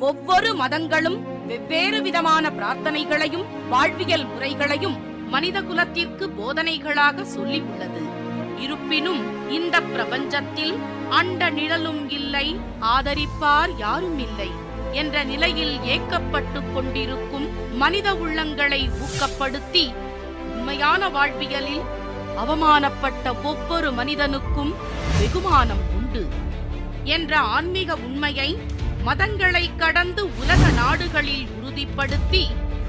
ஒவ்வொரு மதங்களும் வெவ்வேறு விதமான பிரார்த்தனைகளையும் வாழ்வியல் முறைகளையும் மனித குலத்திற்கு போதனைகளாக சொல்லி உள்ளது இருப்பினும் இந்த பிரபஞ்சத்தில் அண்ட நிழலும் இல்லை ஆதரிப்பார் யாரும் இல்லை என்ற நிலையில் ஏக்கப்பட்டுக் கொண்டிருக்கும் மனித உள்ளங்களை ஊக்கப்படுத்தி உண்மையான வாழ்வியலில் அவமானப்பட்ட ஒவ்வொரு மனிதனுக்கும் வெகுமானம் உண்டு என்ற ஆன்மீக உண்மையை மதங்களை கடந்து உலக நாடுகளில் உறுதிப்படுத்தி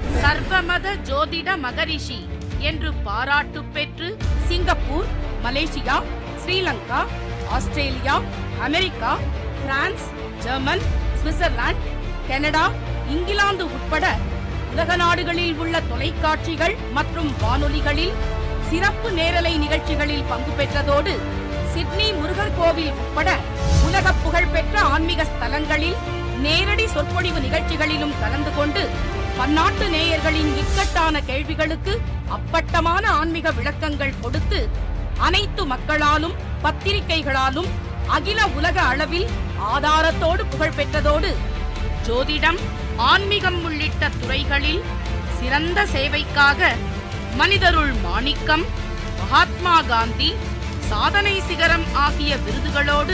சர்வமத ஜோதிட மகரிஷி என்று பாராட்டு பெற்று Singapore Malaysia Sri Lanka Australia America France German Switzerland Canada England உட்பட உலக நாடுகளில் உள்ள தொலைக்காட்சிகள் மற்றும் வானொலிகளில் சிறப்பு நேரலை நிகழ்ச்சிகளில் பங்கு பெற்றதோடு சிட்னி முருகர் கோவில் உட்பட உலக புகழ்பெற்ற ஆன்மீக ஸ்தலங்களில் நேரடி சொற்பொழிவு நிகழ்ச்சிகளிலும் கலந்து கொண்டு பன்னாட்டு நேயர்களின் இக்கட்டான கேள்விகளுக்கு அப்பட்டமான ஆன்மீக விளக்கங்கள் கொடுத்து அனைத்து மக்களாலும் பத்திரிகைகளாலும் அகில உலக அளவில் ஆதாரத்தோடு புகழ் பெற்றதோடு ஜோதிடம் ஆன்மீகம் உள்ளிட்ட துறைகளில் சிறந்த சேவைக்காக மனிதருள் மாணிக்கம் மகாத்மா காந்தி சாதனை சிகரம் ஆகிய விருதுகளோடு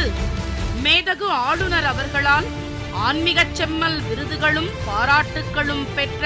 மேதகு ஆளுநர் அவர்களால் ஆன்மீகச் செம்மல் விருதுகளும் பாராட்டுக்களும் பெற்ற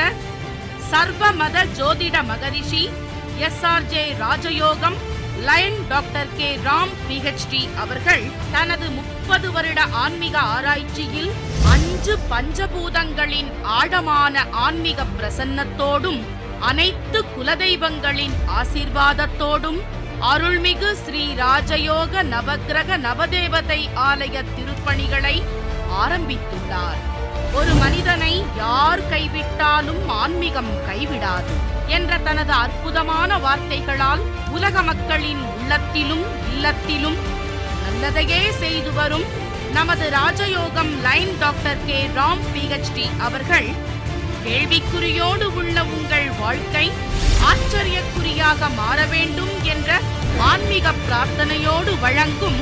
சர்வ மத ஜோதிட மகரிஷி எஸ் ஆர் ஜே ராஜயோகம் lion doctor K Ram PhD அவர்கள் தனது முப்பது வருட ஆன்மீக ஆராய்ச்சியில் அஞ்சு பஞ்சபூதங்களின் ஆழமான ஆன்மீக பிரசன்னத்தோடும் அனைத்து குலதெய்வங்களின் ஆசீர்வாதத்தோடும் அருள்மிகு ஸ்ரீ ராஜயோக நவக்கிரக நவதேவதை ஆலய திருப்பணிகளை ஆரம்பித்துள்ளார் ஒரு மனிதனை யார் கைவிட்டாலும் ஆன்மீகம் கைவிடாது என்ற தனது அற்புதமான வார்த்தைகளால் உலக மக்களின் உள்ளத்திலும் இல்லத்திலும் நல்லதையே செய்து வரும் நமது ராஜயோகம் line doctor K Ram PhD அவர்கள் கேள்விக்குறியோடு உள்ள உங்கள் வாழ்க்கை ஆச்சரியக்குறியாக மாற வேண்டும் என்ற ஆன்மீக பிரார்த்தனையோடு வழங்கும்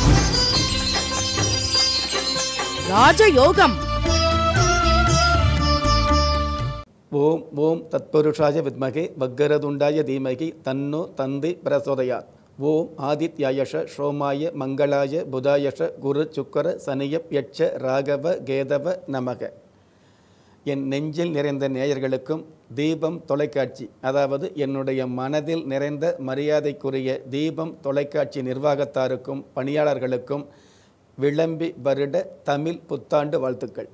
ராஜயோகம் ஓம் ஓம் தத்புருஷாய வித்மகே வக்கரதுண்டாய தீமகி தன்னோ தந்தி பிரசோதயாத் ஓம் ஆதித்யாயஷ சோமாய மங்களாய புதாயஷ குரு சுக்கர சனியப் யட்ச ராகவ கேதவ நமக என் நெஞ்சில் நிறைந்த நேயர்களுக்கும் தீபம் தொலைக்காட்சி அதாவது என்னுடைய மனதில் நிறைந்த மரியாதைக்குரிய தீபம் தொலைக்காட்சி நிர்வாகத்தாருக்கும் பணியாளர்களுக்கும் விளம்பி வருட தமிழ் புத்தாண்டு வாழ்த்துக்கள்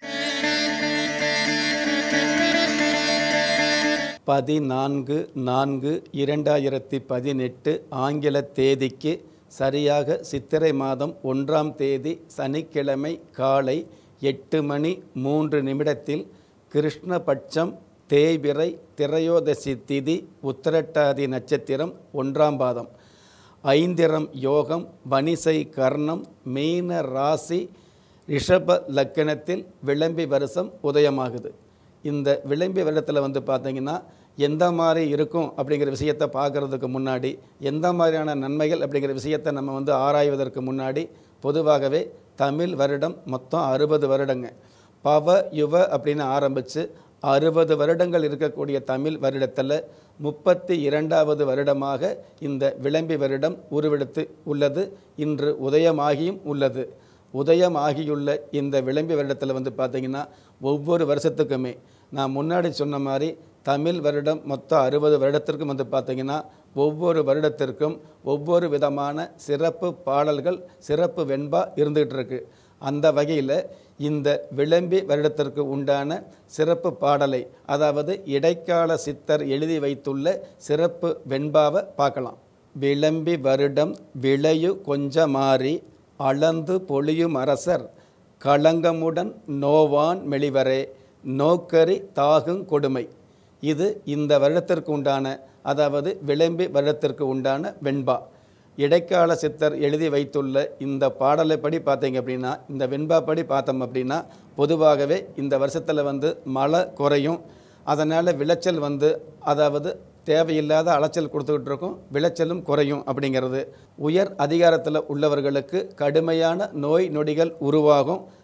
பதினான்கு நான்கு இரண்டாயிரத்தி பதினெட்டு ஆங்கில தேதிக்கு சரியாக சித்திரை மாதம் ஒன்றாம் தேதி சனிக்கிழமை காலை எட்டு மணி மூன்று நிமிடத்தில் கிருஷ்ணபட்சம் தேய்பிறை திரையோதசி திதி உத்திரட்டாதி நட்சத்திரம் ஒன்றாம் பாதம் ஐந்திரம் யோகம் வனிசை கர்ணம் மீன ராசி ரிஷப லக்கணத்தில் விளம்பி வருஷம் உதயமாகுது இந்த விளம்பி வருடத்தில் வந்து பார்த்தீங்கன்னா எந்த மாதிரி இருக்கும் அப்படிங்கிற விஷயத்தை பார்க்குறதுக்கு முன்னாடி எந்த மாதிரியான நன்மைகள் அப்படிங்கிற விஷயத்தை நம்ம வந்து ஆராய்வதற்கு முன்னாடி பொதுவாகவே தமிழ் வருடம் மொத்தம் அறுபது வருடங்க பவ யுவ அப்படின்னு ஆரம்பித்து அறுபது வருடங்கள் இருக்கக்கூடிய தமிழ் வருடத்தில் முப்பத்தி இரண்டாவது வருடமாக இந்த விளம்பி வருடம் உருவெடுத்து உள்ளது இன்று உதயமாகியும் உள்ளது உதயமாகியுள்ள இந்த விளம்பி வருடத்தில் வந்து பார்த்திங்கன்னா ஒவ்வொரு வருஷத்துக்குமே நான் முன்னாடி சொன்ன மாதிரி தமிழ் வருடம் மொத்தம் அறுபது வருடத்திற்கும் வந்து பார்த்திங்கன்னா ஒவ்வொரு வருடத்திற்கும் ஒவ்வொரு விதமான சிறப்பு பாடல்கள் சிறப்பு வெண்பா இருந்துகிட்டு இருக்கு அந்த வகையில் இந்த விளம்பி வருடத்திற்கு உண்டான சிறப்பு பாடலை அதாவது இடைக்கால சித்தர் எழுதி வைத்துள்ள சிறப்பு வெண்பாவை பார்க்கலாம் விளம்பி வருடம் விளையு கொஞ்ச மாறி அளந்து பொழியும் அரசர் களங்கமுடன் நோவான் மெளிவரே நோக்கரி தாகுங் கொடுமை இது இந்த வருடத்திற்கு உண்டான அதாவது விளம்பி வருடத்திற்கு உண்டான வெண்பா இடைக்கால சித்தர் எழுதி வைத்துள்ள இந்த பாடலை படி பார்த்தீங்க அப்படின்னா இந்த வெண்பா படி பார்த்தோம் அப்படின்னா பொதுவாகவே இந்த வருஷத்தில் வந்து மழை குறையும் அதனால் விளைச்சல் வந்து அதாவது தேவையில்லாத அலைச்சல் கொடுத்துக்கிட்டு இருக்கும் விளைச்சலும் குறையும் அப்படிங்கிறது உயர் அதிகாரத்தில் உள்ளவர்களுக்கு கடுமையான நோய் நொடிகள் உருவாகும்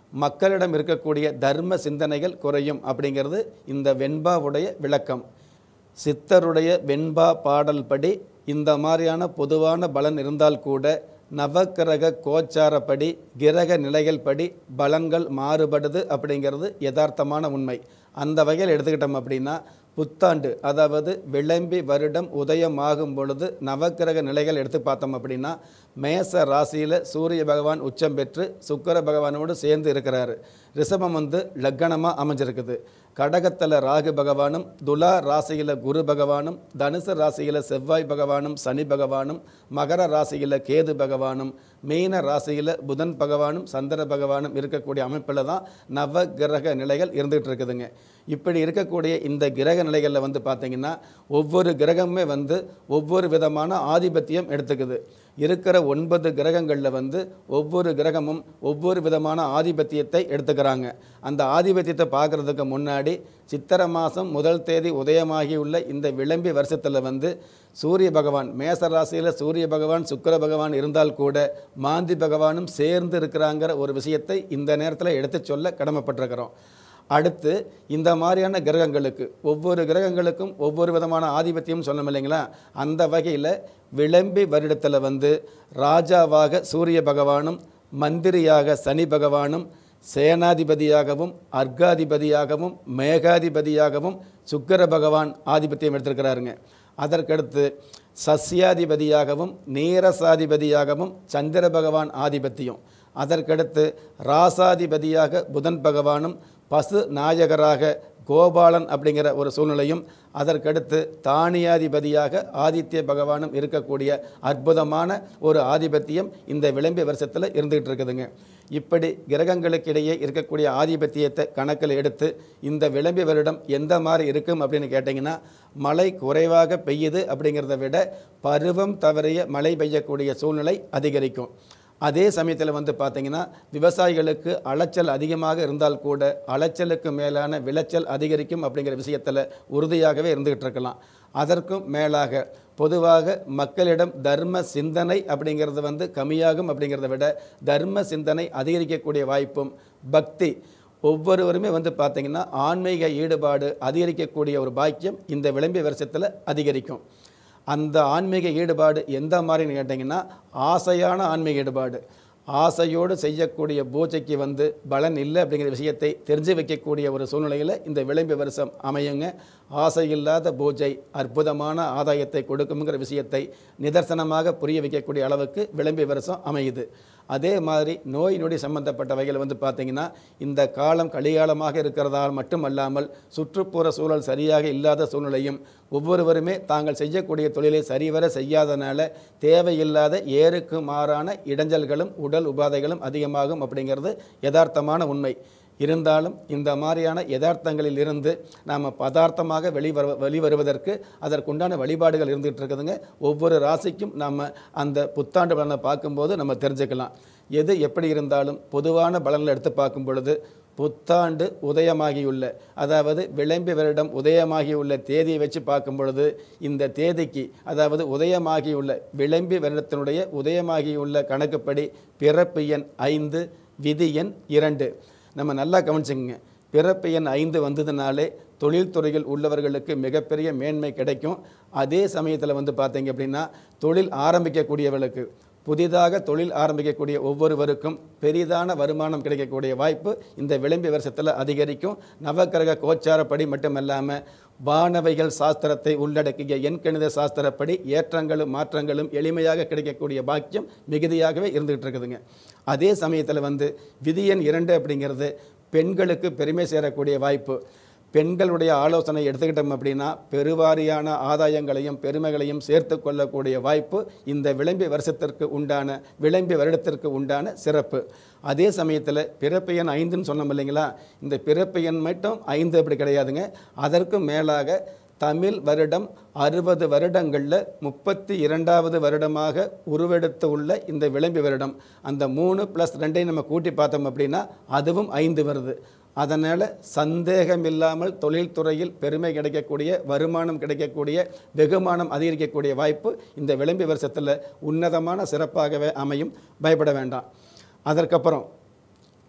மக்களிடம் இருக்கக்கூடிய தர்ம சிந்தனைகள் குறையும் அப்படிங்கிறது இந்த வெண்பாவுடைய விளக்கம் சித்தருடைய வெண்பா பாடல் படி இந்த மாதிரியான பொதுவான பலன் இருந்தால் கூட நவக்கிரக கோச்சாரப்படி கிரக நிலைகள் படி பலன்கள் மாறுபடுது அப்படிங்கிறது யதார்த்தமான உண்மை அந்த வகையில் எடுத்துக்கிட்டோம் அப்படின்னா புத்தாண்டு அதாவது விளம்பி வருடம் உதயமாகும் பொழுது நவக்கிரக நிலைகள் எடுத்து பார்த்தோம் அப்படின்னா மேச ராசியில் சூரிய பகவான் உச்சம் பெற்று சுக்கிர பகவானோடு சேர்ந்து இருக்கிறாரு ரிஷபம் வந்து லக்கணமாக அமைஞ்சிருக்குது கடகத்தில் ராகு பகவானும் துலா ராசியில் குரு பகவானும் தனுசு ராசியில் செவ்வாய் பகவானும் சனி பகவானும் மகர ராசியில் கேது பகவானும் மீன ராசியில் புதன் பகவானும் சந்திர பகவானும் இருக்கக்கூடிய அமைப்பில் தான் நவ கிரக நிலைகள் இருந்துகிட்டு இருக்குதுங்க இப்படி இருக்கக்கூடிய இந்த கிரக நிலைகளில் வந்து பார்த்தீங்கன்னா ஒவ்வொரு கிரகமுமே வந்து ஒவ்வொரு விதமான ஆதிபத்தியம் எடுத்துக்குது இருக்கிற ஒன்பது கிரகங்களில் வந்து ஒவ்வொரு கிரகமும் ஒவ்வொரு விதமான ஆதிபத்தியத்தை எடுத்துக்கிறாங்க அந்த ஆதிபத்தியத்தை பார்க்குறதுக்கு முன்னாடி சித்திரை மாதம் முதல் தேதி உதயமாகியுள்ள இந்த விளம்பி வருஷத்தில் வந்து சூரிய பகவான் மேச ராசியில் சூரிய பகவான் சுக்கிர பகவான் இருந்தால் கூட மாந்தி பகவானும் சேர்ந்து இருக்கிறாங்கிற ஒரு விஷயத்தை இந்த நேரத்தில் எடுத்து சொல்ல கடமைப்பட்டிருக்கிறோம் அடுத்து இந்த மாதிரியான கிரகங்களுக்கு ஒவ்வொரு கிரகங்களுக்கும் ஒவ்வொரு விதமான ஆதிபத்தியம் சொன்னோம் இல்லைங்களா அந்த வகையில் விளம்பி வருடத்தில் வந்து ராஜாவாக சூரிய பகவானும் மந்திரியாக சனி பகவானும் சேனாதிபதியாகவும் அர்க்காதிபதியாகவும் மேகாதிபதியாகவும் சுக்கிர பகவான் ஆதிபத்தியம் எடுத்திருக்கிறாருங்க அதற்கடுத்து சஸ்யாதிபதியாகவும் நீரசாதிபதியாகவும் சந்திர பகவான் ஆதிபத்தியம் அதற்கடுத்து ராசாதிபதியாக புதன் பகவானும் பசு நாயகராக கோபாலன் அப்படிங்கிற ஒரு சூழ்நிலையும் அதற்கடுத்து தானியாதிபதியாக ஆதித்ய பகவானும் இருக்கக்கூடிய அற்புதமான ஒரு ஆதிபத்தியம் இந்த விளம்பி வருஷத்தில் இருந்துகிட்டு இருக்குதுங்க இப்படி கிரகங்களுக்கிடையே இருக்கக்கூடிய ஆதிபத்தியத்தை கணக்கில் எடுத்து இந்த விளம்பி வருடம் எந்த மாதிரி இருக்கும் அப்படின்னு கேட்டிங்கன்னா மழை குறைவாக பெய்யுது அப்படிங்கிறத விட பருவம் தவறிய மழை பெய்யக்கூடிய சூழ்நிலை அதிகரிக்கும் அதே சமயத்தில் வந்து பார்த்தீங்கன்னா விவசாயிகளுக்கு அலைச்சல் அதிகமாக இருந்தால் கூட அலைச்சலுக்கு மேலான விளைச்சல் அதிகரிக்கும் அப்படிங்கிற விஷயத்தில் உறுதியாகவே இருந்துகிட்டு இருக்கலாம் அதற்கும் மேலாக பொதுவாக மக்களிடம் தர்ம சிந்தனை அப்படிங்கிறது வந்து கம்மியாகும் அப்படிங்கிறத விட தர்ம சிந்தனை அதிகரிக்கக்கூடிய வாய்ப்பும் பக்தி ஒவ்வொருவருமே வந்து பார்த்திங்கன்னா ஆன்மீக ஈடுபாடு அதிகரிக்கக்கூடிய ஒரு பாக்கியம் இந்த விளம்பி வருஷத்தில் அதிகரிக்கும் அந்த ஆன்மீக ஈடுபாடு எந்த மாதிரின்னு கேட்டிங்கன்னா ஆசையான ஆன்மீக ஈடுபாடு ஆசையோடு செய்யக்கூடிய பூஜைக்கு வந்து பலன் இல்லை அப்படிங்கிற விஷயத்தை தெரிஞ்சு வைக்கக்கூடிய ஒரு சூழ்நிலையில் இந்த விளம்பி வருஷம் அமையுங்க ஆசையில்லாத பூஜை அற்புதமான ஆதாயத்தை கொடுக்குங்கிற விஷயத்தை நிதர்சனமாக புரிய வைக்கக்கூடிய அளவுக்கு விளம்பி வருஷம் அமையுது அதே மாதிரி நோய் நொடி சம்பந்தப்பட்ட வகையில் வந்து பார்த்திங்கன்னா இந்த காலம் கலிகாலமாக இருக்கிறதால் மட்டுமல்லாமல் சுற்றுப்புற சூழல் சரியாக இல்லாத சூழ்நிலையும் ஒவ்வொருவருமே தாங்கள் செய்யக்கூடிய தொழிலை சரிவர செய்யாதனால தேவையில்லாத ஏருக்கு மாறான இடைஞ்சல்களும் உடல் உபாதைகளும் அதிகமாகும் அப்படிங்கிறது யதார்த்தமான உண்மை இருந்தாலும் இந்த மாதிரியான யதார்த்தங்களில் இருந்து நாம் பதார்த்தமாக வெளிவரு வெளிவருவதற்கு அதற்குண்டான வழிபாடுகள் இருந்துகிட்டு இருக்குதுங்க ஒவ்வொரு ராசிக்கும் நம்ம அந்த புத்தாண்டு பலனை பார்க்கும்போது நம்ம தெரிஞ்சுக்கலாம் எது எப்படி இருந்தாலும் பொதுவான பலன்களை எடுத்து பார்க்கும் பொழுது புத்தாண்டு உதயமாகியுள்ள அதாவது விளம்பி வருடம் உதயமாகியுள்ள தேதியை வச்சு பார்க்கும் பொழுது இந்த தேதிக்கு அதாவது உதயமாகியுள்ள விளம்பி வருடத்தினுடைய உதயமாகியுள்ள கணக்குப்படி பிறப்பு எண் ஐந்து விதி எண் இரண்டு நம்ம நல்லா கவனிச்சுங்க பிறப்பு எண் ஐந்து வந்ததுனாலே தொழில்துறையில் உள்ளவர்களுக்கு மிகப்பெரிய மேன்மை கிடைக்கும் அதே சமயத்தில் வந்து பார்த்தீங்க அப்படின்னா தொழில் ஆரம்பிக்கக்கூடியவர்களுக்கு புதிதாக தொழில் ஆரம்பிக்கக்கூடிய ஒவ்வொருவருக்கும் பெரிதான வருமானம் கிடைக்கக்கூடிய வாய்ப்பு இந்த விளம்பி வருஷத்தில் அதிகரிக்கும் நவக்கிரக கோச்சாரப்படி மட்டுமல்லாமல் வானவைகள் சாஸ்திரத்தை உள்ளடக்கிய எண்கணித சாஸ்திரப்படி ஏற்றங்களும் மாற்றங்களும் எளிமையாக கிடைக்கக்கூடிய பாக்கியம் மிகுதியாகவே இருந்துகிட்டு இருக்குதுங்க அதே சமயத்தில் வந்து விதி எண் இரண்டு அப்படிங்கிறது பெண்களுக்கு பெருமை சேரக்கூடிய வாய்ப்பு பெண்களுடைய ஆலோசனை எடுத்துக்கிட்டோம் அப்படின்னா பெருவாரியான ஆதாயங்களையும் பெருமைகளையும் சேர்த்து கொள்ளக்கூடிய வாய்ப்பு இந்த விளம்பி வருஷத்திற்கு உண்டான விளம்பி வருடத்திற்கு உண்டான சிறப்பு அதே சமயத்தில் பிறப்பு எண் ஐந்துன்னு சொன்னோம் இல்லைங்களா இந்த பிறப்பு எண் மட்டும் ஐந்து அப்படி கிடையாதுங்க அதற்கு மேலாக தமிழ் வருடம் அறுபது வருடங்களில் முப்பத்தி இரண்டாவது வருடமாக உருவெடுத்து உள்ள இந்த விளம்பி வருடம் அந்த மூணு ப்ளஸ் ரெண்டையும் நம்ம கூட்டி பார்த்தோம் அப்படின்னா அதுவும் ஐந்து வருது அதனால் சந்தேகமில்லாமல் தொழில்துறையில் பெருமை கிடைக்கக்கூடிய வருமானம் கிடைக்கக்கூடிய வெகுமானம் அதிகரிக்கக்கூடிய வாய்ப்பு இந்த விளம்பி வருஷத்தில் உன்னதமான சிறப்பாகவே அமையும் பயப்பட வேண்டாம் அதற்கப்புறம்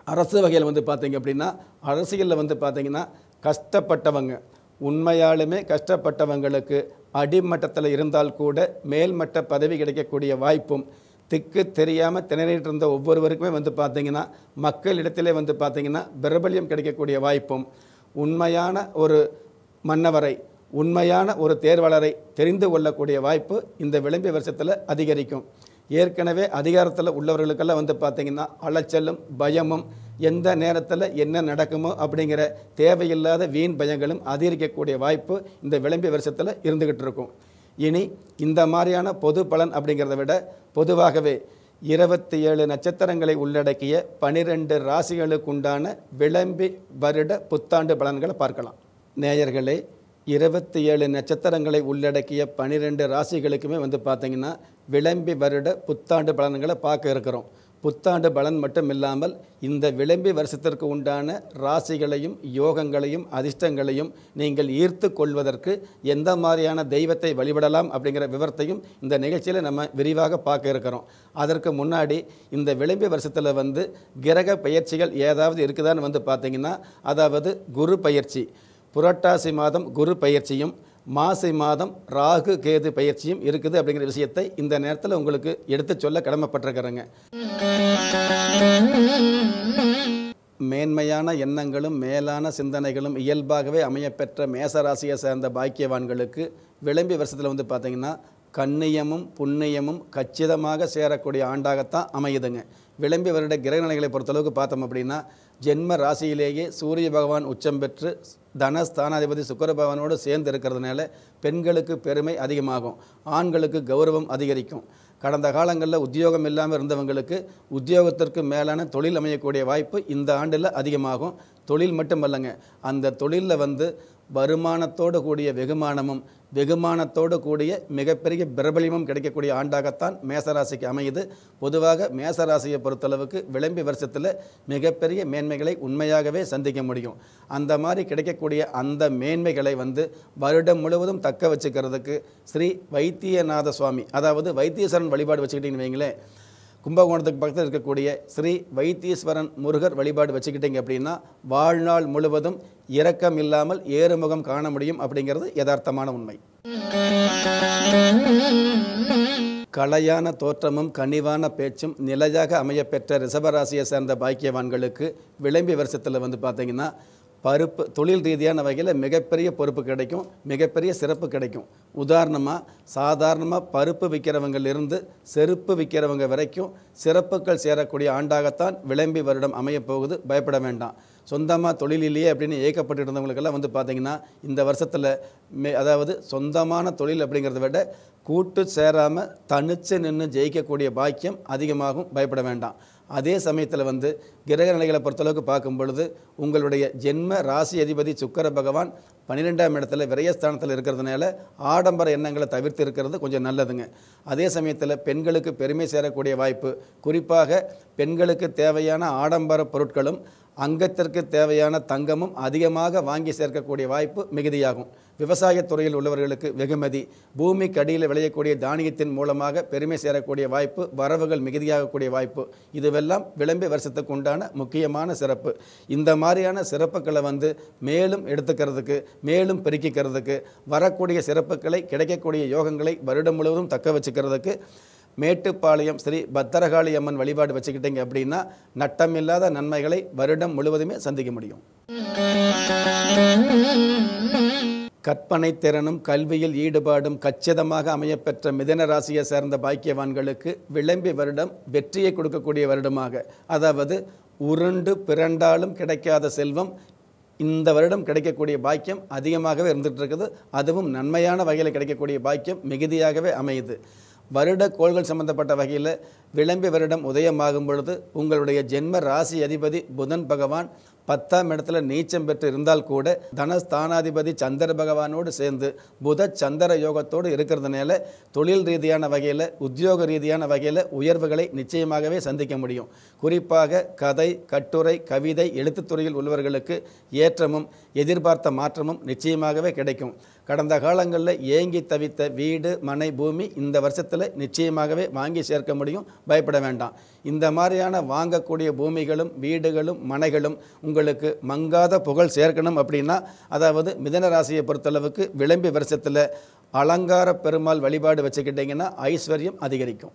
அரசு வகையில் வந்து பார்த்தீங்க அப்படின்னா அரசியலில் வந்து பார்த்தீங்கன்னா கஷ்டப்பட்டவங்க உண்மையாலுமே கஷ்டப்பட்டவங்களுக்கு அடிமட்டத்தில் இருந்தால் கூட மேல்மட்ட பதவி கிடைக்கக்கூடிய வாய்ப்பும் திக்கு தெரியாமல் திணறிட்டு இருந்த ஒவ்வொருவருக்குமே வந்து பார்த்தீங்கன்னா மக்களிடத்திலே வந்து பார்த்தீங்கன்னா பிரபல்யம் கிடைக்கக்கூடிய வாய்ப்பும் உண்மையான ஒரு மன்னவரை உண்மையான ஒரு தேர்வாளரை தெரிந்து கொள்ளக்கூடிய வாய்ப்பு இந்த விளம்பி வருஷத்தில் அதிகரிக்கும் ஏற்கனவே அதிகாரத்தில் உள்ளவர்களுக்கெல்லாம் வந்து பார்த்தீங்கன்னா அலைச்சலும் பயமும் எந்த நேரத்தில் என்ன நடக்குமோ அப்படிங்கிற தேவையில்லாத வீண் பயங்களும் அதிகரிக்கக்கூடிய வாய்ப்பு இந்த விளம்பி வருஷத்தில் இருந்துக்கிட்டு இருக்கும் இனி இந்த மாதிரியான பொது பலன் அப்படிங்கிறத விட பொதுவாகவே இருபத்தி ஏழு நட்சத்திரங்களை உள்ளடக்கிய பனிரெண்டு ராசிகளுக்குண்டான விளம்பி வருட புத்தாண்டு பலன்களை பார்க்கலாம் நேயர்களே இருபத்தி ஏழு நட்சத்திரங்களை உள்ளடக்கிய பனிரெண்டு ராசிகளுக்குமே வந்து பார்த்தீங்கன்னா விளம்பி வருட புத்தாண்டு பலன்களை பார்க்க இருக்கிறோம் புத்தாண்டு பலன் மட்டும் இல்லாமல் இந்த விளம்பி வருஷத்திற்கு உண்டான ராசிகளையும் யோகங்களையும் அதிர்ஷ்டங்களையும் நீங்கள் ஈர்த்து கொள்வதற்கு எந்த மாதிரியான தெய்வத்தை வழிபடலாம் அப்படிங்கிற விவரத்தையும் இந்த நிகழ்ச்சியில் நம்ம விரிவாக பார்க்க இருக்கிறோம் அதற்கு முன்னாடி இந்த விளம்பி வருஷத்தில் வந்து கிரக பெயர்ச்சிகள் ஏதாவது இருக்குதான்னு வந்து பார்த்தீங்கன்னா அதாவது குரு பயிற்சி புரட்டாசி மாதம் குரு பயிற்சியும் மாசி மாதம் ராகு கேது பயிற்சியும் இருக்குது அப்படிங்கிற விஷயத்தை இந்த நேரத்தில் உங்களுக்கு எடுத்து சொல்ல கடமைப்பட்டிருக்கிறேங்க மேன்மையான எண்ணங்களும் மேலான சிந்தனைகளும் இயல்பாகவே அமையப்பெற்ற மேசராசியை சேர்ந்த பாக்கியவான்களுக்கு விளம்பி வருஷத்தில் வந்து பார்த்தீங்கன்னா கண்ணியமும் புண்ணியமும் கச்சிதமாக சேரக்கூடிய ஆண்டாகத்தான் அமையுதுங்க விளம்பி வருட கிரகநிலைகளை பொறுத்தளவுக்கு பார்த்தோம் அப்படின்னா ஜென்ம ராசியிலேயே சூரிய பகவான் உச்சம் பெற்று தனஸ்தானாதிபதி சுக்கர பகவானோடு சேர்ந்து இருக்கிறதுனால பெண்களுக்கு பெருமை அதிகமாகும் ஆண்களுக்கு கௌரவம் அதிகரிக்கும் கடந்த காலங்களில் உத்தியோகம் இல்லாமல் இருந்தவங்களுக்கு உத்தியோகத்திற்கு மேலான தொழில் அமையக்கூடிய வாய்ப்பு இந்த ஆண்டில் அதிகமாகும் தொழில் மட்டுமல்லங்க அந்த தொழிலில் வந்து வருமானத்தோடு கூடிய வெகுமானமும் வெகுமானத்தோடு கூடிய மிகப்பெரிய பிரபலியமும் கிடைக்கக்கூடிய ஆண்டாகத்தான் மேசராசிக்கு அமையுது பொதுவாக மேசராசியை பொறுத்தளவுக்கு விளம்பி வருஷத்தில் மிகப்பெரிய மேன்மைகளை உண்மையாகவே சந்திக்க முடியும் அந்த மாதிரி கிடைக்கக்கூடிய அந்த மேன்மைகளை வந்து வருடம் முழுவதும் தக்க வச்சுக்கிறதுக்கு ஸ்ரீ வைத்தியநாத சுவாமி அதாவது வைத்தீஸ்வரன் வழிபாடு வச்சுக்கிட்டீங்கன்னு வைங்களேன் கும்பகோணத்துக்கு பக்கத்தில் இருக்கக்கூடிய ஸ்ரீ வைத்தீஸ்வரன் முருகர் வழிபாடு வச்சுக்கிட்டீங்க அப்படின்னா வாழ்நாள் முழுவதும் இரக்கம் இல்லாமல் ஏறுமுகம் காண முடியும் அப்படிங்கிறது யதார்த்தமான உண்மை கலையான தோற்றமும் கனிவான பேச்சும் நிலையாக அமையப்பெற்ற ரிஷபராசியை சேர்ந்த பாக்கியவான்களுக்கு விளம்பி வருஷத்தில் வந்து பார்த்தீங்கன்னா பருப்பு தொழில் ரீதியான வகையில் மிகப்பெரிய பொறுப்பு கிடைக்கும் மிகப்பெரிய சிறப்பு கிடைக்கும் உதாரணமாக சாதாரணமாக பருப்பு விற்கிறவங்களிலிருந்து செருப்பு விற்கிறவங்க வரைக்கும் சிறப்புகள் சேரக்கூடிய ஆண்டாகத்தான் விளம்பி வருடம் அமையப் போகுது பயப்பட வேண்டாம் சொந்தமாக தொழில் இல்லையே அப்படின்னு ஏக்கப்பட்டு இருந்தவங்களுக்கெல்லாம் வந்து பார்த்திங்கன்னா இந்த வருஷத்தில் மே அதாவது சொந்தமான தொழில் அப்படிங்கிறத விட கூட்டு சேராமல் தனிச்சு நின்று ஜெயிக்கக்கூடிய பாக்கியம் அதிகமாகும் பயப்பட வேண்டாம் அதே சமயத்தில் வந்து கிரக நிலைகளை பொறுத்தளவுக்கு பார்க்கும் பொழுது உங்களுடைய ஜென்ம ராசி அதிபதி சுக்கர பகவான் பன்னிரெண்டாம் இடத்துல விரயஸ்தானத்தில் இருக்கிறதுனால ஆடம்பர எண்ணங்களை தவிர்த்து இருக்கிறது கொஞ்சம் நல்லதுங்க அதே சமயத்தில் பெண்களுக்கு பெருமை சேரக்கூடிய வாய்ப்பு குறிப்பாக பெண்களுக்கு தேவையான ஆடம்பர பொருட்களும் அங்கத்திற்கு தேவையான தங்கமும் அதிகமாக வாங்கி சேர்க்கக்கூடிய வாய்ப்பு மிகுதியாகும் விவசாயத் துறையில் உள்ளவர்களுக்கு வெகுமதி பூமிக்கு அடியில் விளையக்கூடிய தானியத்தின் மூலமாக பெருமை சேரக்கூடிய வாய்ப்பு வரவுகள் மிகுதியாகக்கூடிய வாய்ப்பு இதுவெல்லாம் விளம்பி வருஷத்துக்கு உண்டான முக்கியமான சிறப்பு இந்த மாதிரியான சிறப்புகளை வந்து மேலும் எடுத்துக்கிறதுக்கு மேலும் பெருக்கிக்கிறதுக்கு வரக்கூடிய சிறப்புகளை கிடைக்கக்கூடிய யோகங்களை வருடம் முழுவதும் தக்க வச்சுக்கிறதுக்கு மேட்டுப்பாளையம் ஸ்ரீ பத்திரகாளி அம்மன் வழிபாடு வச்சுக்கிட்டீங்க அப்படின்னா நட்டமில்லாத நன்மைகளை வருடம் முழுவதுமே சந்திக்க முடியும் கற்பனை திறனும் கல்வியில் ஈடுபாடும் கச்சிதமாக அமையப்பெற்ற மிதன ராசியை சேர்ந்த பாக்கியவான்களுக்கு விளம்பி வருடம் வெற்றியை கொடுக்கக்கூடிய வருடமாக அதாவது உருண்டு பிறண்டாலும் கிடைக்காத செல்வம் இந்த வருடம் கிடைக்கக்கூடிய பாக்கியம் அதிகமாகவே இருந்துகிட்டு இருக்குது அதுவும் நன்மையான வகையில் கிடைக்கக்கூடிய பாக்கியம் மிகுதியாகவே அமையுது வருட கோள்கள் சம்பந்தப்பட்ட வகையில் விளம்பி வருடம் உதயமாகும் பொழுது உங்களுடைய ஜென்ம ராசி அதிபதி புதன் பகவான் பத்தாம் இடத்துல நீச்சம் பெற்று இருந்தால் கூட தனஸ்தானாதிபதி சந்திர பகவானோடு சேர்ந்து புத சந்திர யோகத்தோடு இருக்கிறதுனால தொழில் ரீதியான வகையில் உத்தியோக ரீதியான வகையில் உயர்வுகளை நிச்சயமாகவே சந்திக்க முடியும் குறிப்பாக கதை கட்டுரை கவிதை எழுத்துத்துறையில் உள்ளவர்களுக்கு ஏற்றமும் எதிர்பார்த்த மாற்றமும் நிச்சயமாகவே கிடைக்கும் கடந்த காலங்களில் ஏங்கி தவித்த வீடு மனை பூமி இந்த வருஷத்தில் நிச்சயமாகவே வாங்கி சேர்க்க முடியும் பயப்பட வேண்டாம் இந்த மாதிரியான வாங்கக்கூடிய பூமிகளும் வீடுகளும் மனைகளும் உங்களுக்கு மங்காத புகழ் சேர்க்கணும் அப்படின்னா அதாவது மிதன ராசியை பொறுத்தளவுக்கு விளம்பி வருஷத்தில் அலங்கார பெருமாள் வழிபாடு வச்சுக்கிட்டிங்கன்னா ஐஸ்வர்யம் அதிகரிக்கும்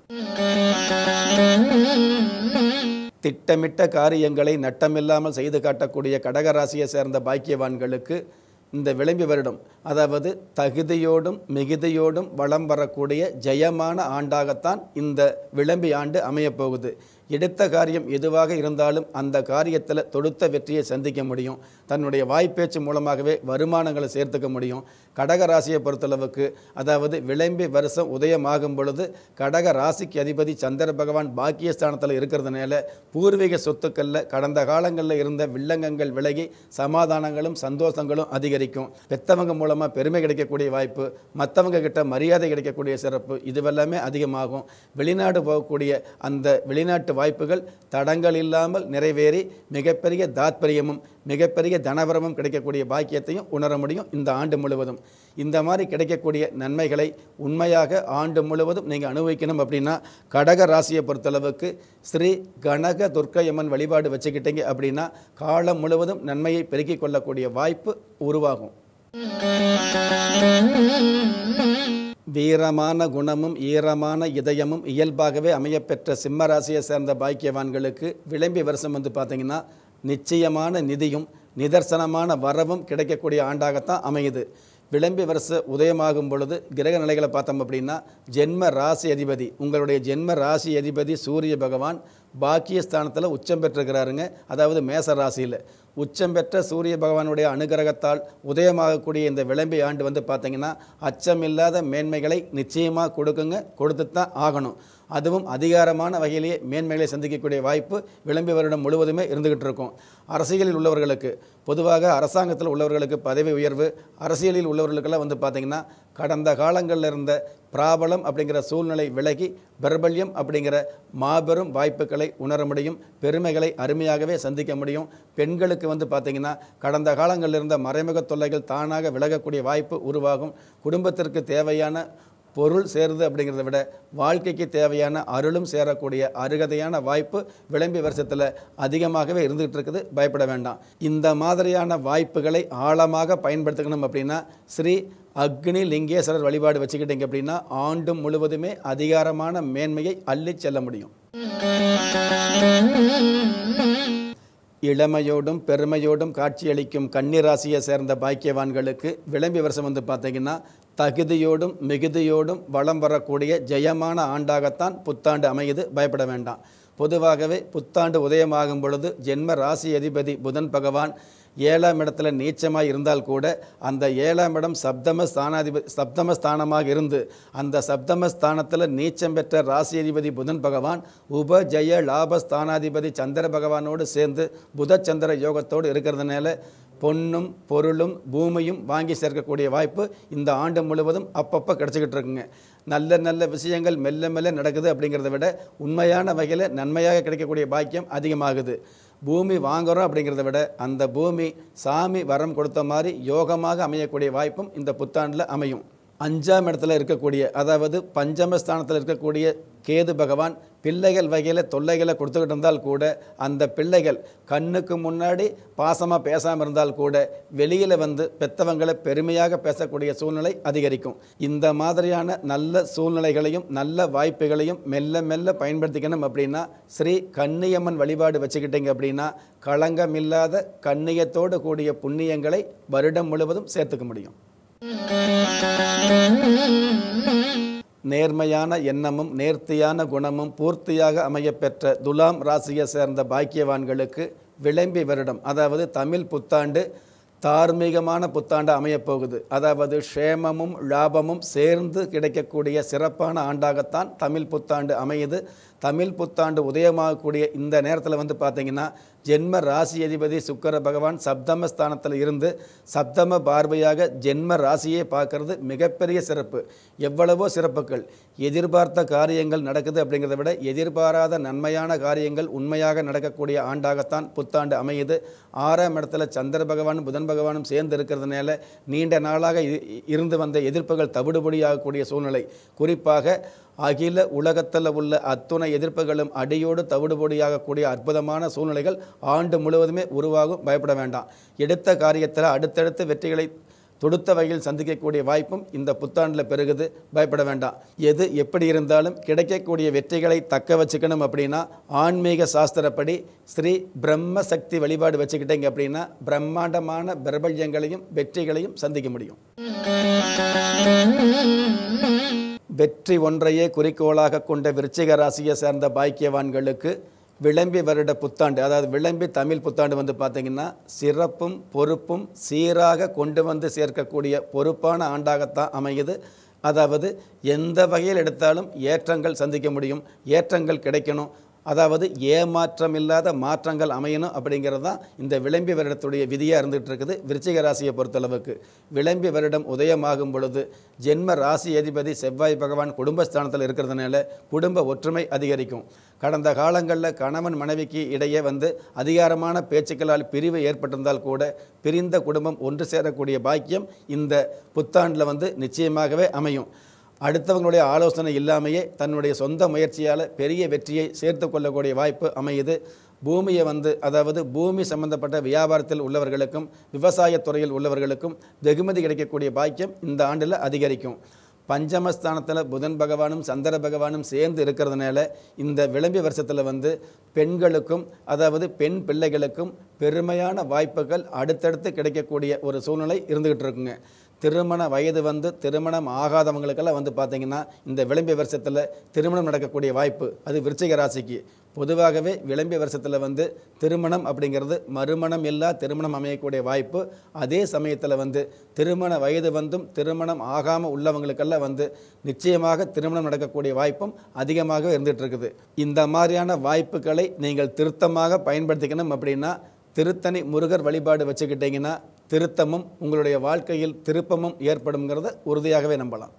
திட்டமிட்ட காரியங்களை நட்டமில்லாமல் செய்து காட்டக்கூடிய கடகராசியை சேர்ந்த பாக்கியவான்களுக்கு இந்த விளம்பி வருடம் அதாவது தகுதியோடும் மிகுதியோடும் வளம் வரக்கூடிய ஜெயமான ஆண்டாகத்தான் இந்த விளம்பி ஆண்டு அமையப் போகுது எடுத்த காரியம் எதுவாக இருந்தாலும் அந்த காரியத்தில் தொடுத்த வெற்றியை சந்திக்க முடியும் தன்னுடைய வாய்ப்பேச்சு மூலமாகவே வருமானங்களை சேர்த்துக்க முடியும் கடக ராசியை பொறுத்தளவுக்கு அதாவது விளம்பி வருஷம் உதயமாகும் பொழுது கடக ராசிக்கு அதிபதி சந்திர பகவான் பாக்கியஸ்தானத்தில் இருக்கிறதுனால பூர்வீக சொத்துக்களில் கடந்த காலங்களில் இருந்த வில்லங்கங்கள் விலகி சமாதானங்களும் சந்தோஷங்களும் அதிகரிக்கும் பெத்தவங்க மூலமாக பெருமை கிடைக்கக்கூடிய வாய்ப்பு மற்றவங்க கிட்ட மரியாதை கிடைக்கக்கூடிய சிறப்பு இதுவெல்லாமே அதிகமாகும் வெளிநாடு போகக்கூடிய அந்த வெளிநாட்டு வாய்ப்புகள் தடங்கள் இல்லாமல் நிறைவேறி மிகப்பெரிய தாத்பரியமும் மிகப்பெரிய தனவரமும் கிடைக்கக்கூடிய பாக்கியத்தையும் உணர முடியும் இந்த ஆண்டு முழுவதும் இந்த மாதிரி கிடைக்கக்கூடிய நன்மைகளை உண்மையாக ஆண்டு முழுவதும் நீங்கள் அனுபவிக்கணும் அப்படின்னா கடக ராசியை பொறுத்தளவுக்கு ஸ்ரீ கனக துர்க்கையம்மன் வழிபாடு வச்சுக்கிட்டீங்க அப்படின்னா காலம் முழுவதும் நன்மையை பெருக்கிக் கொள்ளக்கூடிய வாய்ப்பு உருவாகும் வீரமான குணமும் ஈரமான இதயமும் இயல்பாகவே அமையப்பெற்ற சிம்ம ராசியை சேர்ந்த பாக்கியவான்களுக்கு விளம்பி வருஷம் வந்து பார்த்தீங்கன்னா நிச்சயமான நிதியும் நிதர்சனமான வரவும் கிடைக்கக்கூடிய ஆண்டாகத்தான் அமையுது விளம்பி வருஷ உதயமாகும் பொழுது கிரக நிலைகளை பார்த்தோம் அப்படின்னா ஜென்ம ராசி அதிபதி உங்களுடைய ஜென்ம ராசி அதிபதி சூரிய பகவான் பாக்கியஸ்தானத்தில் உச்சம் பெற்றிருக்கிறாருங்க அதாவது மேச ராசியில் உச்சம் பெற்ற சூரிய பகவானுடைய அனுகிரகத்தால் உதயமாகக்கூடிய இந்த விளம்பி ஆண்டு வந்து பார்த்தீங்கன்னா அச்சமில்லாத மேன்மைகளை நிச்சயமாக கொடுக்குங்க கொடுத்து தான் ஆகணும் அதுவும் அதிகாரமான வகையிலேயே மேன்மைகளை சந்திக்கக்கூடிய வாய்ப்பு விளம்பி வருடம் முழுவதுமே இருந்துகிட்டு இருக்கும் அரசியலில் உள்ளவர்களுக்கு பொதுவாக அரசாங்கத்தில் உள்ளவர்களுக்கு பதவி உயர்வு அரசியலில் உள்ளவர்களுக்கெல்லாம் வந்து பார்த்திங்கன்னா கடந்த காலங்களில் இருந்த பிராபலம் அப்படிங்கிற சூழ்நிலை விலகி பிரபல்யம் அப்படிங்கிற மாபெரும் வாய்ப்புகளை உணர முடியும் பெருமைகளை அருமையாகவே சந்திக்க முடியும் பெண்களுக்கு வந்து பார்த்திங்கன்னா கடந்த காலங்களில் இருந்த மறைமுக தொல்லைகள் தானாக விலகக்கூடிய வாய்ப்பு உருவாகும் குடும்பத்திற்கு தேவையான பொருள் சேருது அப்படிங்கிறத விட வாழ்க்கைக்கு தேவையான அருளும் சேரக்கூடிய அருகதையான வாய்ப்பு விளம்பி வருஷத்தில் அதிகமாகவே இருந்துகிட்டு இருக்குது பயப்பட வேண்டாம் இந்த மாதிரியான வாய்ப்புகளை ஆழமாக பயன்படுத்திக்கணும் அப்படின்னா ஸ்ரீ அக்னி லிங்கேஸ்வரர் வழிபாடு வச்சுக்கிட்டீங்க அப்படின்னா ஆண்டு முழுவதுமே அதிகாரமான மேன்மையை அள்ளிச் செல்ல முடியும் இளமையோடும் பெருமையோடும் காட்சியளிக்கும் கன்னிராசியை சேர்ந்த பாக்கியவான்களுக்கு விளம்பி வருஷம் வந்து பார்த்தீங்கன்னா தகுதியோடும் மிகுதியோடும் வளம் வரக்கூடிய ஜெயமான ஆண்டாகத்தான் புத்தாண்டு அமையுது பயப்பட வேண்டாம் பொதுவாகவே புத்தாண்டு உதயமாகும் பொழுது ஜென்ம ராசி அதிபதி புதன் பகவான் ஏழாம் இடத்துல நீச்சமாக இருந்தால் கூட அந்த ஏழாம் இடம் சப்தம ஸ்தானாதிபதி சப்தம ஸ்தானமாக இருந்து அந்த சப்தம ஸ்தானத்தில் நீச்சம் பெற்ற ராசி அதிபதி புதன் பகவான் உப ஜெய லாப ஸ்தானாதிபதி சந்திர பகவானோடு சேர்ந்து புத சந்திர யோகத்தோடு இருக்கிறதுனால பொன்னும் பொருளும் பூமியும் வாங்கி சேர்க்கக்கூடிய வாய்ப்பு இந்த ஆண்டு முழுவதும் அப்பப்போ கிடச்சிக்கிட்டு இருக்குங்க நல்ல நல்ல விஷயங்கள் மெல்ல மெல்ல நடக்குது அப்படிங்கிறத விட உண்மையான வகையில் நன்மையாக கிடைக்கக்கூடிய பாக்கியம் அதிகமாகுது பூமி வாங்குறோம் அப்படிங்கிறத விட அந்த பூமி சாமி வரம் கொடுத்த மாதிரி யோகமாக அமையக்கூடிய வாய்ப்பும் இந்த புத்தாண்டில் அமையும் அஞ்சாம் இடத்துல இருக்கக்கூடிய அதாவது பஞ்சமஸ்தானத்தில் இருக்கக்கூடிய கேது பகவான் பிள்ளைகள் வகையில் தொல்லைகளை கொடுத்துக்கிட்டு இருந்தால் கூட அந்த பிள்ளைகள் கண்ணுக்கு முன்னாடி பாசமாக பேசாமல் இருந்தால் கூட வெளியில் வந்து பெத்தவங்களை பெருமையாக பேசக்கூடிய சூழ்நிலை அதிகரிக்கும் இந்த மாதிரியான நல்ல சூழ்நிலைகளையும் நல்ல வாய்ப்புகளையும் மெல்ல மெல்ல பயன்படுத்திக்கணும் அப்படின்னா ஸ்ரீ கன்னியம்மன் வழிபாடு வச்சுக்கிட்டீங்க அப்படின்னா களங்கமில்லாத கண்ணியத்தோடு கூடிய புண்ணியங்களை வருடம் முழுவதும் சேர்த்துக்க முடியும் நேர்மையான எண்ணமும் நேர்த்தியான குணமும் பூர்த்தியாக அமையப்பெற்ற துலாம் ராசியை சேர்ந்த பாக்கியவான்களுக்கு விளம்பி வருடம் அதாவது தமிழ் புத்தாண்டு தார்மீகமான புத்தாண்டு அமையப்போகுது அதாவது க்ஷேமமும் லாபமும் சேர்ந்து கிடைக்கக்கூடிய சிறப்பான ஆண்டாகத்தான் தமிழ் புத்தாண்டு அமையுது தமிழ் புத்தாண்டு உதயமாகக்கூடிய இந்த நேரத்தில் வந்து பார்த்திங்கன்னா ஜென்ம ராசி அதிபதி சுக்கர பகவான் சப்தம ஸ்தானத்தில் இருந்து சப்தம பார்வையாக ஜென்ம ராசியை பார்க்கறது மிகப்பெரிய சிறப்பு எவ்வளவோ சிறப்புகள் எதிர்பார்த்த காரியங்கள் நடக்குது அப்படிங்கிறத விட எதிர்பாராத நன்மையான காரியங்கள் உண்மையாக நடக்கக்கூடிய ஆண்டாகத்தான் புத்தாண்டு அமையுது ஆறாம் இடத்துல சந்திர பகவானும் புதன் பகவானும் சேர்ந்து இருக்கிறதுனால நீண்ட நாளாக இ- இருந்து வந்த எதிர்ப்புகள் தவிடுபடியாகக்கூடிய சூழ்நிலை குறிப்பாக அகில உலகத்தில் உள்ள அத்துணை எதிர்ப்புகளும் அடியோடு தவிடுபொடியாகக்கூடிய அற்புதமான சூழ்நிலைகள் ஆண்டு முழுவதுமே உருவாகும் பயப்பட வேண்டாம் எடுத்த காரியத்தில் அடுத்தடுத்து வெற்றிகளை தொடுத்த வகையில் சந்திக்கக்கூடிய வாய்ப்பும் இந்த புத்தாண்டில் பெருகுது பயப்பட வேண்டாம் எது எப்படி இருந்தாலும் கிடைக்கக்கூடிய வெற்றிகளை தக்க வச்சுக்கணும் அப்படின்னா ஆன்மீக சாஸ்திரப்படி ஸ்ரீ பிரம்ம சக்தி வழிபாடு வச்சுக்கிட்டீங்க அப்படின்னா பிரம்மாண்டமான பிரபல்யங்களையும் வெற்றிகளையும் சந்திக்க முடியும் வெற்றி ஒன்றையே குறிக்கோளாக கொண்ட விருச்சிக ராசியை சேர்ந்த பாக்கியவான்களுக்கு விளம்பி வருட புத்தாண்டு அதாவது விளம்பி தமிழ் புத்தாண்டு வந்து பார்த்திங்கன்னா சிறப்பும் பொறுப்பும் சீராக கொண்டு வந்து சேர்க்கக்கூடிய பொறுப்பான ஆண்டாகத்தான் அமையுது அதாவது எந்த வகையில் எடுத்தாலும் ஏற்றங்கள் சந்திக்க முடியும் ஏற்றங்கள் கிடைக்கணும் அதாவது ஏமாற்றம் இல்லாத மாற்றங்கள் அமையணும் அப்படிங்கிறது தான் இந்த விளம்பி வருடத்துடைய விதியாக இருந்துகிட்டு இருக்குது விருச்சிக ராசியை பொறுத்தளவுக்கு விளம்பி வருடம் உதயமாகும் பொழுது ஜென்ம ராசி அதிபதி செவ்வாய் பகவான் குடும்பஸ்தானத்தில் இருக்கிறதுனால குடும்ப ஒற்றுமை அதிகரிக்கும் கடந்த காலங்களில் கணவன் மனைவிக்கு இடையே வந்து அதிகாரமான பேச்சுக்களால் பிரிவு ஏற்பட்டிருந்தால் கூட பிரிந்த குடும்பம் ஒன்று சேரக்கூடிய பாக்கியம் இந்த புத்தாண்டில் வந்து நிச்சயமாகவே அமையும் அடுத்தவங்களுடைய ஆலோசனை இல்லாமையே தன்னுடைய சொந்த முயற்சியால் பெரிய வெற்றியை சேர்த்து கொள்ளக்கூடிய வாய்ப்பு அமையுது பூமியை வந்து அதாவது பூமி சம்பந்தப்பட்ட வியாபாரத்தில் உள்ளவர்களுக்கும் விவசாயத் துறையில் உள்ளவர்களுக்கும் வெகுமதி கிடைக்கக்கூடிய பாக்கியம் இந்த ஆண்டில் அதிகரிக்கும் பஞ்சமஸ்தானத்தில் புதன் பகவானும் சந்திர பகவானும் சேர்ந்து இருக்கிறதுனால இந்த விளம்பி வருஷத்தில் வந்து பெண்களுக்கும் அதாவது பெண் பிள்ளைகளுக்கும் பெருமையான வாய்ப்புகள் அடுத்தடுத்து கிடைக்கக்கூடிய ஒரு சூழ்நிலை இருந்துகிட்டு இருக்குங்க திருமண வயது வந்து திருமணம் ஆகாதவங்களுக்கெல்லாம் வந்து பார்த்தீங்கன்னா இந்த விளம்பி வருஷத்தில் திருமணம் நடக்கக்கூடிய வாய்ப்பு அது விருச்சிக ராசிக்கு பொதுவாகவே விளம்பி வருஷத்தில் வந்து திருமணம் அப்படிங்கிறது மறுமணம் இல்லா திருமணம் அமையக்கூடிய வாய்ப்பு அதே சமயத்தில் வந்து திருமண வயது வந்தும் திருமணம் ஆகாமல் உள்ளவங்களுக்கெல்லாம் வந்து நிச்சயமாக திருமணம் நடக்கக்கூடிய வாய்ப்பும் அதிகமாக இருந்துகிட்டு இருக்குது இந்த மாதிரியான வாய்ப்புகளை நீங்கள் திருத்தமாக பயன்படுத்திக்கணும் அப்படின்னா திருத்தணி முருகர் வழிபாடு வச்சுக்கிட்டீங்கன்னா திருத்தமும் உங்களுடைய வாழ்க்கையில் திருப்பமும் ஏற்படுங்கிறத உறுதியாகவே நம்பலாம்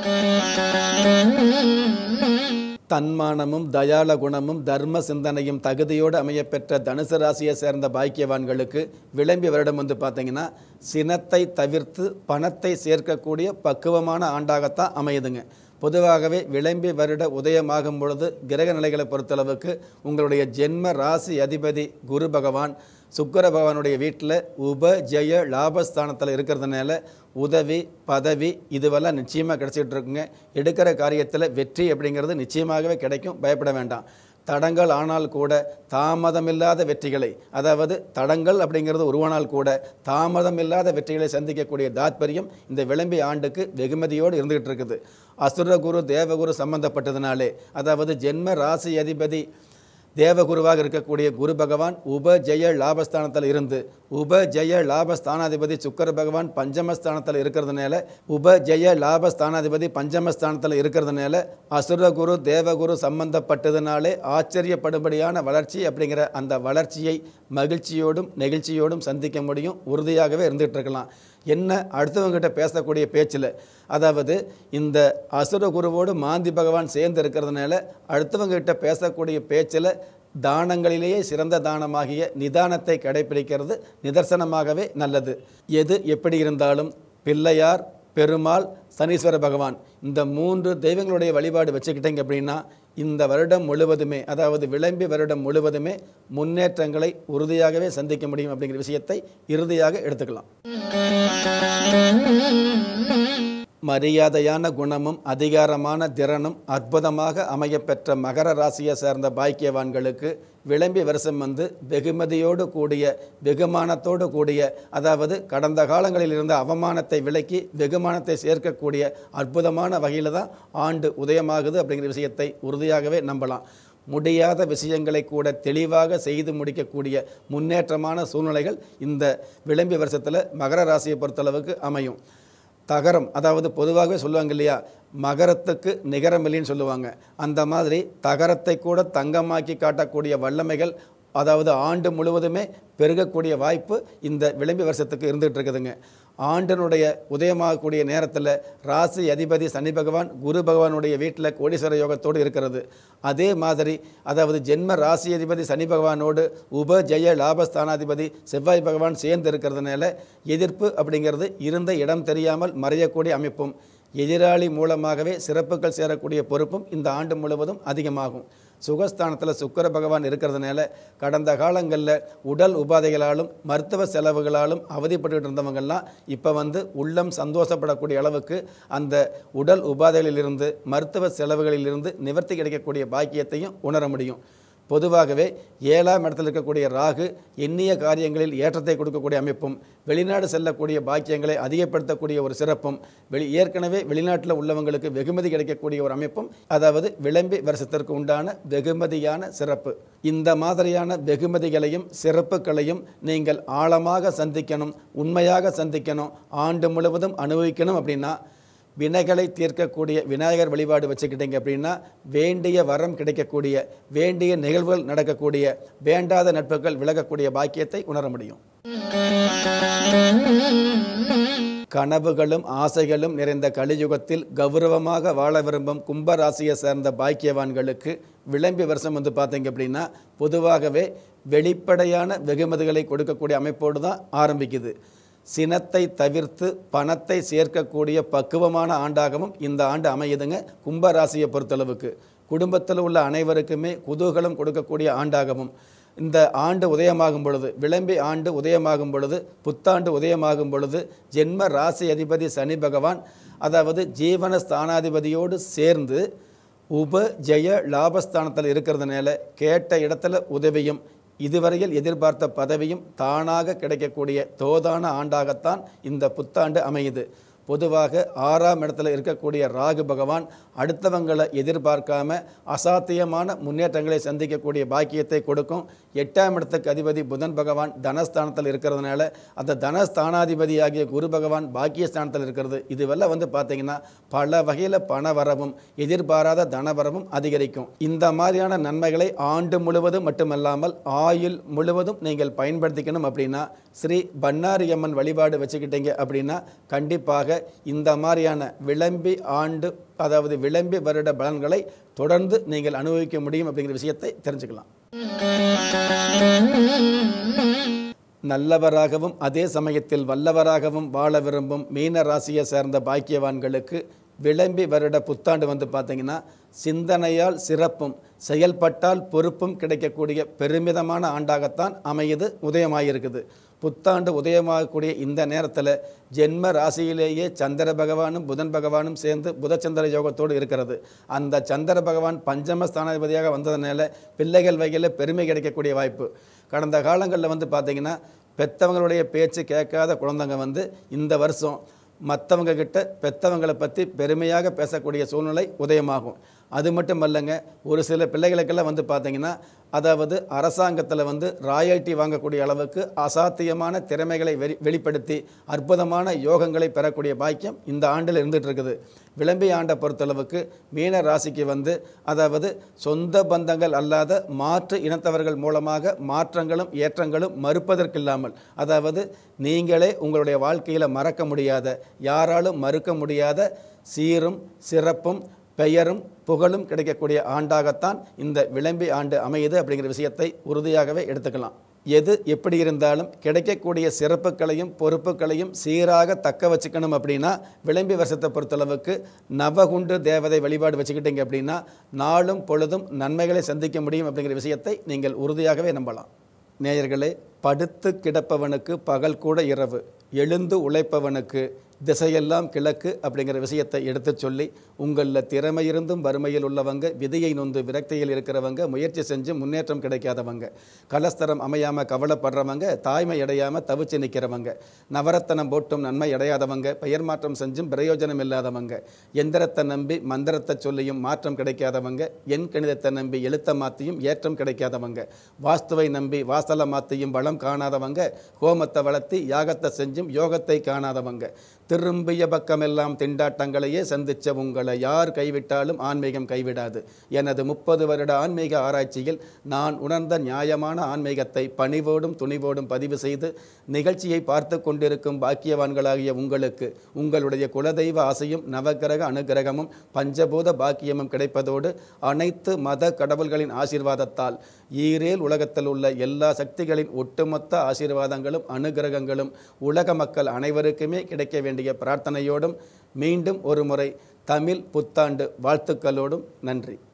தன்மானமும் தயாள குணமும் தர்ம சிந்தனையும் தகுதியோடு அமையப்பெற்ற தனுசு ராசியை சேர்ந்த பாக்கியவான்களுக்கு விளம்பி வருடம் வந்து பார்த்தீங்கன்னா சினத்தை தவிர்த்து பணத்தை சேர்க்கக்கூடிய பக்குவமான ஆண்டாகத்தான் அமையுதுங்க பொதுவாகவே விளம்பி வருட உதயமாகும் பொழுது கிரக நிலைகளை பொறுத்தளவுக்கு உங்களுடைய ஜென்ம ராசி அதிபதி குரு பகவான் சுக்கர பகவானுடைய வீட்டில் உப ஜெய லாபஸ்தானத்தில் இருக்கிறதுனால உதவி பதவி இதுவெல்லாம் நிச்சயமாக கிடைச்சிட்டு இருக்குங்க எடுக்கிற காரியத்தில் வெற்றி அப்படிங்கிறது நிச்சயமாகவே கிடைக்கும் பயப்பட வேண்டாம் தடங்கள் ஆனால் கூட தாமதமில்லாத வெற்றிகளை அதாவது தடங்கள் அப்படிங்கிறது உருவானால் கூட தாமதம் இல்லாத வெற்றிகளை சந்திக்கக்கூடிய தாத்பரியம் இந்த விளம்பி ஆண்டுக்கு வெகுமதியோடு இருந்துகிட்டு இருக்குது அசுரகுரு தேவகுரு சம்பந்தப்பட்டதுனாலே அதாவது ஜென்ம ராசி அதிபதி தேவகுருவாக இருக்கக்கூடிய குரு பகவான் உப ஜெய லாபஸ்தானத்தில் இருந்து உப ஜெய லாபஸ்தானாதிபதி சுக்கர பகவான் பஞ்சமஸ்தானத்தில் இருக்கிறதுனால உப ஜெய லாபஸ்தானாதிபதி பஞ்சமஸ்தானத்தில் இருக்கிறதுனால அசுரகுரு தேவகுரு சம்பந்தப்பட்டதுனாலே ஆச்சரியப்படும்படியான வளர்ச்சி அப்படிங்கிற அந்த வளர்ச்சியை மகிழ்ச்சியோடும் நெகிழ்ச்சியோடும் சந்திக்க முடியும் உறுதியாகவே இருந்துகிட்டு இருக்கலாம் என்ன அடுத்தவங்ககிட்ட பேசக்கூடிய பேச்சில் அதாவது இந்த அசுர குருவோடு மாந்தி பகவான் சேர்ந்து இருக்கிறதுனால அடுத்தவங்ககிட்ட பேசக்கூடிய பேச்சில் தானங்களிலேயே சிறந்த தானமாகிய நிதானத்தை கடைபிடிக்கிறது நிதர்சனமாகவே நல்லது எது எப்படி இருந்தாலும் பிள்ளையார் பெருமாள் சனீஸ்வர பகவான் இந்த மூன்று தெய்வங்களுடைய வழிபாடு வச்சுக்கிட்டீங்க அப்படின்னா இந்த வருடம் முழுவதுமே அதாவது விளம்பி வருடம் முழுவதுமே முன்னேற்றங்களை உறுதியாகவே சந்திக்க முடியும் அப்படிங்கிற விஷயத்தை இறுதியாக எடுத்துக்கலாம் மரியாதையான குணமும் அதிகாரமான திறனும் அற்புதமாக அமையப்பெற்ற மகர ராசியை சேர்ந்த பாக்கியவான்களுக்கு விளம்பி வருஷம் வந்து வெகுமதியோடு கூடிய வெகுமானத்தோடு கூடிய அதாவது கடந்த காலங்களில் இருந்த அவமானத்தை விலக்கி வெகுமானத்தை சேர்க்கக்கூடிய அற்புதமான வகையில் தான் ஆண்டு உதயமாகுது அப்படிங்கிற விஷயத்தை உறுதியாகவே நம்பலாம் முடியாத விஷயங்களை கூட தெளிவாக செய்து முடிக்கக்கூடிய முன்னேற்றமான சூழ்நிலைகள் இந்த விளம்பி வருஷத்தில் மகர ராசியை பொறுத்தளவுக்கு அமையும் தகரம் அதாவது பொதுவாகவே சொல்லுவாங்க இல்லையா மகரத்துக்கு நிகரமில்லைன்னு சொல்லுவாங்க அந்த மாதிரி தகரத்தை கூட தங்கமாக்கி காட்டக்கூடிய வல்லமைகள் அதாவது ஆண்டு முழுவதுமே பெருகக்கூடிய வாய்ப்பு இந்த விளம்பி வருஷத்துக்கு இருந்துகிட்டு இருக்குதுங்க ஆண்டினுடைய உதயமாகக்கூடிய நேரத்தில் ராசி அதிபதி சனி பகவான் குரு பகவானுடைய வீட்டில் கோடீஸ்வர யோகத்தோடு இருக்கிறது அதே மாதிரி அதாவது ஜென்ம ராசி அதிபதி சனி பகவானோடு உப ஜெய லாபஸ்தானாதிபதி செவ்வாய் பகவான் சேர்ந்து இருக்கிறதுனால எதிர்ப்பு அப்படிங்கிறது இருந்த இடம் தெரியாமல் மறையக்கூடிய அமைப்பும் எதிராளி மூலமாகவே சிறப்புகள் சேரக்கூடிய பொறுப்பும் இந்த ஆண்டு முழுவதும் அதிகமாகும் சுகஸ்தானத்தில் சுக்கிர பகவான் இருக்கிறதுனால கடந்த காலங்களில் உடல் உபாதைகளாலும் மருத்துவ செலவுகளாலும் அவதிப்பட்டு இருந்தவங்கெல்லாம் இப்போ வந்து உள்ளம் சந்தோஷப்படக்கூடிய அளவுக்கு அந்த உடல் உபாதைகளிலிருந்து மருத்துவ செலவுகளிலிருந்து நிவர்த்தி கிடைக்கக்கூடிய பாக்கியத்தையும் உணர முடியும் பொதுவாகவே ஏழாம் இடத்தில் இருக்கக்கூடிய ராகு எண்ணிய காரியங்களில் ஏற்றத்தை கொடுக்கக்கூடிய அமைப்பும் வெளிநாடு செல்லக்கூடிய பாக்கியங்களை அதிகப்படுத்தக்கூடிய ஒரு சிறப்பும் வெளி ஏற்கனவே வெளிநாட்டில் உள்ளவங்களுக்கு வெகுமதி கிடைக்கக்கூடிய ஒரு அமைப்பும் அதாவது விளம்பி வருஷத்திற்கு உண்டான வெகுமதியான சிறப்பு இந்த மாதிரியான வெகுமதிகளையும் சிறப்புகளையும் நீங்கள் ஆழமாக சந்திக்கணும் உண்மையாக சந்திக்கணும் ஆண்டு முழுவதும் அனுபவிக்கணும் அப்படின்னா வினைகளை தீர்க்கக்கூடிய விநாயகர் வழிபாடு வச்சுக்கிட்டீங்க அப்படின்னா வேண்டிய வரம் கிடைக்கக்கூடிய வேண்டிய நிகழ்வுகள் நடக்கக்கூடிய வேண்டாத நட்புகள் விலகக்கூடிய பாக்கியத்தை உணர முடியும் கனவுகளும் ஆசைகளும் நிறைந்த கலியுகத்தில் கௌரவமாக வாழ விரும்பும் கும்ப ராசியை சேர்ந்த பாக்கியவான்களுக்கு விளம்பி வருஷம் வந்து பார்த்தீங்க அப்படின்னா பொதுவாகவே வெளிப்படையான வெகுமதிகளை கொடுக்கக்கூடிய அமைப்போடு தான் ஆரம்பிக்குது சினத்தை தவிர்த்து பணத்தை சேர்க்கக்கூடிய பக்குவமான ஆண்டாகவும் இந்த ஆண்டு அமையுதுங்க கும்ப ராசியை பொறுத்தளவுக்கு குடும்பத்தில் உள்ள அனைவருக்குமே குதூகலம் கொடுக்கக்கூடிய ஆண்டாகவும் இந்த ஆண்டு உதயமாகும் பொழுது விளம்பி ஆண்டு உதயமாகும் பொழுது புத்தாண்டு உதயமாகும் பொழுது ஜென்ம ராசி அதிபதி சனி பகவான் அதாவது ஜீவன ஸ்தானாதிபதியோடு சேர்ந்து உப ஜெய லாபஸ்தானத்தில் இருக்கிறதுனால கேட்ட இடத்துல உதவியும் இதுவரையில் எதிர்பார்த்த பதவியும் தானாக கிடைக்கக்கூடிய தோதான ஆண்டாகத்தான் இந்த புத்தாண்டு அமையுது பொதுவாக ஆறாம் இடத்துல இருக்கக்கூடிய ராகு பகவான் அடுத்தவங்களை எதிர்பார்க்காம அசாத்தியமான முன்னேற்றங்களை சந்திக்கக்கூடிய பாக்கியத்தை கொடுக்கும் எட்டாம் இடத்துக்கு அதிபதி புதன் பகவான் தனஸ்தானத்தில் இருக்கிறதுனால அந்த தனஸ்தானாதிபதியாகிய குரு பகவான் பாக்கியஸ்தானத்தில் இருக்கிறது இதுவெல்லாம் வந்து பார்த்தீங்கன்னா பல வகையில் பண வரவும் எதிர்பாராத தனவரவும் அதிகரிக்கும் இந்த மாதிரியான நன்மைகளை ஆண்டு முழுவதும் மட்டுமல்லாமல் ஆயுள் முழுவதும் நீங்கள் பயன்படுத்திக்கணும் அப்படின்னா ஸ்ரீ பன்னாரியம்மன் வழிபாடு வச்சுக்கிட்டீங்க அப்படின்னா கண்டிப்பாக இந்த மாதிரியான விளம்பி ஆண்டு அதாவது விளம்பி வருட பலன்களை தொடர்ந்து நீங்கள் அனுபவிக்க முடியும் அப்படிங்கிற விஷயத்தை தெரிஞ்சுக்கலாம் நல்லவராகவும் அதே சமயத்தில் வல்லவராகவும் வாழ விரும்பும் மீன ராசியை சேர்ந்த பாக்கியவான்களுக்கு விளம்பி வருட புத்தாண்டு வந்து பார்த்தீங்கன்னா சிந்தனையால் சிறப்பும் செயல்பட்டால் பொறுப்பும் கிடைக்கக்கூடிய பெருமிதமான ஆண்டாகத்தான் அமையுது உதயமாயிருக்குது புத்தாண்டு உதயமாகக்கூடிய இந்த நேரத்தில் ஜென்ம ராசியிலேயே சந்திர பகவானும் புதன் பகவானும் சேர்ந்து புதச்சந்திர யோகத்தோடு இருக்கிறது அந்த சந்திர பகவான் பஞ்சம ஸ்தானாதிபதியாக வந்ததுனால பிள்ளைகள் வகையில் பெருமை கிடைக்கக்கூடிய வாய்ப்பு கடந்த காலங்களில் வந்து பார்த்திங்கன்னா பெத்தவங்களுடைய பேச்சு கேட்காத குழந்தைங்க வந்து இந்த வருஷம் மற்றவங்க கிட்ட பெத்தவங்களை பற்றி பெருமையாக பேசக்கூடிய சூழ்நிலை உதயமாகும் அது மட்டும் அல்லங்க ஒரு சில பிள்ளைகளுக்கெல்லாம் வந்து பார்த்தீங்கன்னா அதாவது அரசாங்கத்தில் வந்து ராயல்ட்டி வாங்கக்கூடிய அளவுக்கு அசாத்தியமான திறமைகளை வெளி வெளிப்படுத்தி அற்புதமான யோகங்களை பெறக்கூடிய பாக்கியம் இந்த ஆண்டில் இருந்துகிட்டு இருக்குது விளம்பி ஆண்டை பொறுத்தளவுக்கு மீன ராசிக்கு வந்து அதாவது சொந்த பந்தங்கள் அல்லாத மாற்று இனத்தவர்கள் மூலமாக மாற்றங்களும் ஏற்றங்களும் மறுப்பதற்கில்லாமல் அதாவது நீங்களே உங்களுடைய வாழ்க்கையில் மறக்க முடியாத யாராலும் மறுக்க முடியாத சீரும் சிறப்பும் பெயரும் புகழும் கிடைக்கக்கூடிய ஆண்டாகத்தான் இந்த விளம்பி ஆண்டு அமையுது அப்படிங்கிற விஷயத்தை உறுதியாகவே எடுத்துக்கலாம் எது எப்படி இருந்தாலும் கிடைக்கக்கூடிய சிறப்புகளையும் பொறுப்புகளையும் சீராக தக்க வச்சுக்கணும் அப்படின்னா விளம்பி வருஷத்தை பொறுத்தளவுக்கு நவகுண்டு தேவதை வழிபாடு வச்சுக்கிட்டீங்க அப்படின்னா நாளும் பொழுதும் நன்மைகளை சந்திக்க முடியும் அப்படிங்கிற விஷயத்தை நீங்கள் உறுதியாகவே நம்பலாம் நேயர்களே படுத்து கிடப்பவனுக்கு பகல் கூட இரவு எழுந்து உழைப்பவனுக்கு திசையெல்லாம் கிழக்கு அப்படிங்கிற விஷயத்தை எடுத்துச் சொல்லி உங்களில் திறமை இருந்தும் வறுமையில் உள்ளவங்க விதியை நொந்து விரக்தியில் இருக்கிறவங்க முயற்சி செஞ்சு முன்னேற்றம் கிடைக்காதவங்க கலஸ்தரம் அமையாமல் கவலைப்படுறவங்க தாய்மை அடையாமல் தவிச்சு நிற்கிறவங்க நவரத்தனம் போட்டும் நன்மை அடையாதவங்க பெயர் மாற்றம் செஞ்சும் பிரயோஜனம் இல்லாதவங்க எந்திரத்தை நம்பி மந்திரத்தை சொல்லியும் மாற்றம் கிடைக்காதவங்க எண் கணிதத்தை நம்பி எழுத்த மாற்றியும் ஏற்றம் கிடைக்காதவங்க வாஸ்துவை நம்பி வாசலை மாற்றியும் வளம் காணாதவங்க ஹோமத்தை வளர்த்தி யாகத்தை செஞ்சும் யோகத்தை காணாதவங்க திரும்பிய பக்கமெல்லாம் திண்டாட்டங்களையே சந்திச்ச உங்களை யார் கைவிட்டாலும் ஆன்மீகம் கைவிடாது எனது முப்பது வருட ஆன்மீக ஆராய்ச்சியில் நான் உணர்ந்த நியாயமான ஆன்மீகத்தை பணிவோடும் துணிவோடும் பதிவு செய்து நிகழ்ச்சியை பார்த்து கொண்டிருக்கும் பாக்கியவான்களாகிய உங்களுக்கு உங்களுடைய குலதெய்வ ஆசையும் நவகிரக அனுகிரகமும் பஞ்சபூத பாக்கியமும் கிடைப்பதோடு அனைத்து மத கடவுள்களின் ஆசீர்வாதத்தால் ஈரேல் உலகத்தில் உள்ள எல்லா சக்திகளின் ஒட்டுமொத்த ஆசீர்வாதங்களும் அனுகிரகங்களும் உலக மக்கள் அனைவருக்குமே கிடைக்க வேண்டிய வேண்டிய பிரார்த்தனையோடும் மீண்டும் ஒரு முறை தமிழ் புத்தாண்டு வாழ்த்துக்களோடும் நன்றி